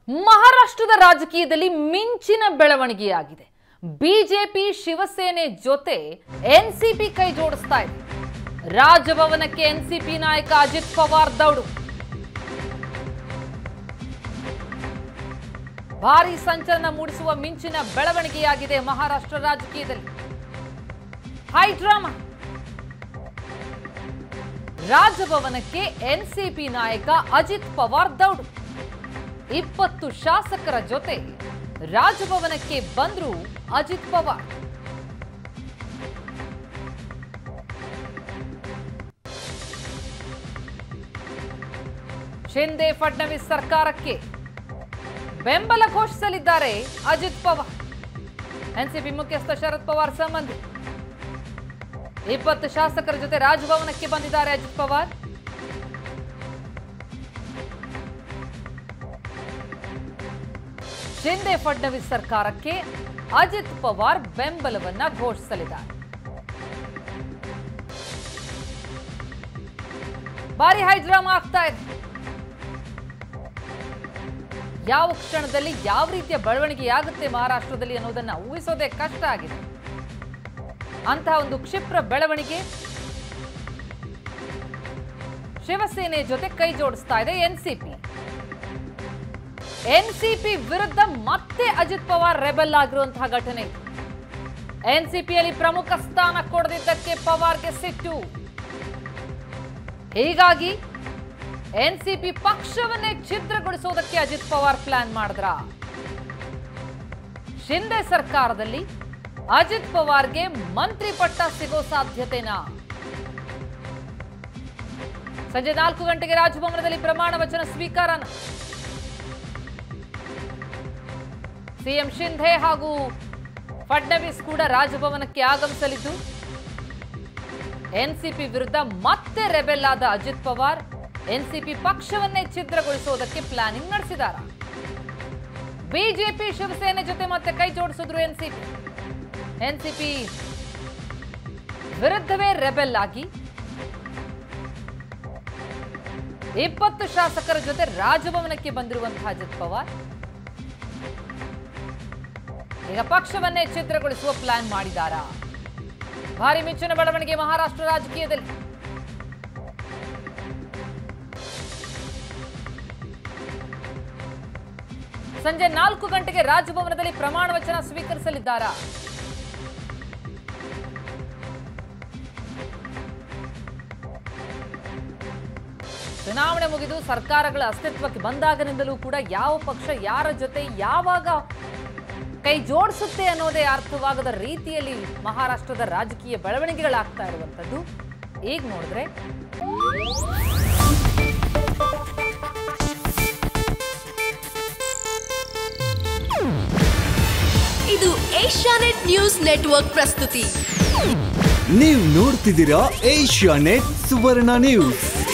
ಮಹಾರಾಷ್ಟ್ರದ ರಾಜಕೀಯದಲ್ಲಿ ಮಿಂಚಿನ ಬೆಳವಣಿಗೆಯಾಗಿದೆ ಬಿಜೆಪಿ ಶಿವಸೇನೆ ಜೊತೆ ಎನ್ಸಿಪಿ ಕೈ ಜೋಡಿಸ್ತಾ ಇದೆ ರಾಜಭವನಕ್ಕೆ ಎನ್ಸಿಪಿ ನಾಯಕ ಅಜಿತ್ ಪವಾರ್ ದೌಡು ಭಾರಿ ಸಂಚಲನ ಮೂಡಿಸುವ ಮಿಂಚಿನ ಬೆಳವಣಿಗೆಯಾಗಿದೆ ಮಹಾರಾಷ್ಟ್ರ ರಾಜಕೀಯದಲ್ಲಿ ಹೈ ಡ್ರಾಮಾ ರಾಜಭವನಕ್ಕೆ ಎನ್ಸಿಪಿ ನಾಯಕ ಅಜಿತ್ ಪವಾರ್ ದೌಡು ಇಪ್ಪತ್ತು ಶಾಸಕರ ಜೊತೆ ರಾಜಭವನಕ್ಕೆ ಬಂದ್ರು ಅಜಿತ್ ಪವಾರ್ ಶಿಂದೆ ಫಡ್ನವೀಸ್ ಸರ್ಕಾರಕ್ಕೆ ಬೆಂಬಲ ಘೋಷಿಸಲಿದ್ದಾರೆ ಅಜಿತ್ ಪವಾರ್ ಎನ್ಸಿಪಿ ಮುಖ್ಯಸ್ಥ ಶರದ್ ಪವಾರ್ ಸಂಬಂಧಿ ಇಪ್ಪತ್ತು ಶಾಸಕರ ಜೊತೆ ರಾಜಭವನಕ್ಕೆ ಬಂದಿದ್ದಾರೆ ಅಜಿತ್ ಪವಾರ್ ಶಿಂದೆ ಫಡ್ನವೀಸ್ ಸರ್ಕಾರಕ್ಕೆ ಅಜಿತ್ ಪವಾರ್ ಬೆಂಬಲವನ್ನ ಘೋಷಿಸಲಿದ್ದಾರೆ ಭಾರಿ ಹೈಡ್ರಾಮಾ ಆಗ್ತಾ ಇದೆ ಯಾವ ಕ್ಷಣದಲ್ಲಿ ಯಾವ ರೀತಿಯ ಬೆಳವಣಿಗೆಯಾಗುತ್ತೆ ಮಹಾರಾಷ್ಟ್ರದಲ್ಲಿ ಅನ್ನೋದನ್ನ ಊಹಿಸೋದೇ ಕಷ್ಟ ಆಗಿದೆ ಅಂತಹ ಒಂದು ಕ್ಷಿಪ್ರ ಬೆಳವಣಿಗೆ ಶಿವಸೇನೆ ಜೊತೆ ಕೈ ಜೋಡಿಸ್ತಾ ಇದೆ ಎನ್ಸಿಪಿ ಎನ್ಸಿಪಿ ವಿರುದ್ಧ ಮತ್ತೆ ಅಜಿತ್ ಪವಾರ್ ರೆಬೆಲ್ ಆಗಿರುವಂತಹ ಘಟನೆ ಇದು. ಎನ್ಸಿಪಿಯಲ್ಲಿ ಪ್ರಮುಖ ಸ್ಥಾನ ಕೊಡದಿದ್ದಕ್ಕೆ ಪವಾರ್ಗೆ ಸಿಟ್ಟು ಹೀಗಾಗಿ ಎನ್ಸಿಪಿ ಪಕ್ಷವನ್ನೇ ಛಿದ್ರಗೊಳಿಸುವುದಕ್ಕೆ ಅಜಿತ್ ಪವಾರ್ ಪ್ಲಾನ್ ಮಾಡಿದ್ರ ಶಿಂದೆ ಸರ್ಕಾರದಲ್ಲಿ ಅಜಿತ್ ಪವಾರ್ಗೆ ಮಂತ್ರಿ ಪಟ್ಟ ಸಿಗೋ ಸಾಧ್ಯತೆನಾ ಸಂಜೆ ನಾಲ್ಕು ಗಂಟೆಗೆ ರಾಜಭವನದಲ್ಲಿ ಪ್ರಮಾಣ ವಚನ ಸ್ವೀಕಾರನ ಸಿಎಂ ಶಿಂಧೆ ಹಾಗೂ ಫಡ್ನವೀಸ್ ಕೂಡ ರಾಜಭವನಕ್ಕೆ ಆಗಮಿಸಲಿದ್ದು ಎನ್ಸಿಪಿ ವಿರುದ್ಧ ಮತ್ತೆ ರೆಬೆಲ್ ಆದ ಅಜಿತ್ ಪವಾರ್ ಎನ್ಸಿಪಿ ಪಕ್ಷವನ್ನೇ ಛಿದ್ರಗೊಳಿಸುವುದಕ್ಕೆ ಪ್ಲಾನಿಂಗ್ ನಡೆಸಿದಾರ ಬಿಜೆಪಿ ಶಿವಸೇನೆ ಜೊತೆ ಮತ್ತೆ ಕೈ ಜೋಡಿಸಿದ್ರು ಎನ್ಸಿಪಿ ಎನ್ಸಿಪಿ ವಿರುದ್ಧವೇ ರೆಬೆಲ್ ಆಗಿ ಇಪ್ಪತ್ತು ಶಾಸಕರ ಜೊತೆ ರಾಜಭವನಕ್ಕೆ ಬಂದಿರುವಂತಹ ಅಜಿತ್ ಪವಾರ್ ಈಗ ಪಕ್ಷವನ್ನೇ ಛಿದ್ರಗೊಳಿಸುವ ಪ್ಲಾನ್ ಮಾಡಿದಾರಾ ಭಾರಿ ಮಿಂಚಿನ ಬೆಳವಣಿಗೆ ಮಹಾರಾಷ್ಟ್ರ ರಾಜಕೀಯದಲ್ಲಿ ಸಂಜೆ ನಾಲ್ಕು ಗಂಟೆಗೆ ರಾಜಭವನದಲ್ಲಿ ಪ್ರಮಾಣ ವಚನ ಸ್ವೀಕರಿಸಲಿದ್ದಾರಾ ಚುನಾವಣೆ ಮುಗಿದು ಸರ್ಕಾರಗಳ ಅಸ್ತಿತ್ವಕ್ಕೆ ಬಂದಾಗನಿಂದಲೂ ಕೂಡ ಯಾವ ಪಕ್ಷ ಯಾರ ಜೊತೆ ಯಾವಾಗ ಕೈ ಜೋಡಿಸುತ್ತೆ ಅನ್ನೋದೇ ಅರ್ಥವಾಗದ ರೀತಿಯಲ್ಲಿ ಮಹಾರಾಷ್ಟ್ರದ ರಾಜಕೀಯ ಬೆಳವಣಿಗೆಗಳಾಗ್ತಾ ಇರುವಂಥದ್ದು ಈಗ ನೋಡಿದ್ರೆ ಇದು ಏಷ್ಯಾನೆಟ್ ನ್ಯೂಸ್ ನೆಟ್ವರ್ಕ್ ಪ್ರಸ್ತುತಿ ನೀವು ನೋಡ್ತಿದ್ದೀರಾ ಏಷ್ಯಾ ನೆಟ್ ಸುವರ್ಣ ನ್ಯೂಸ್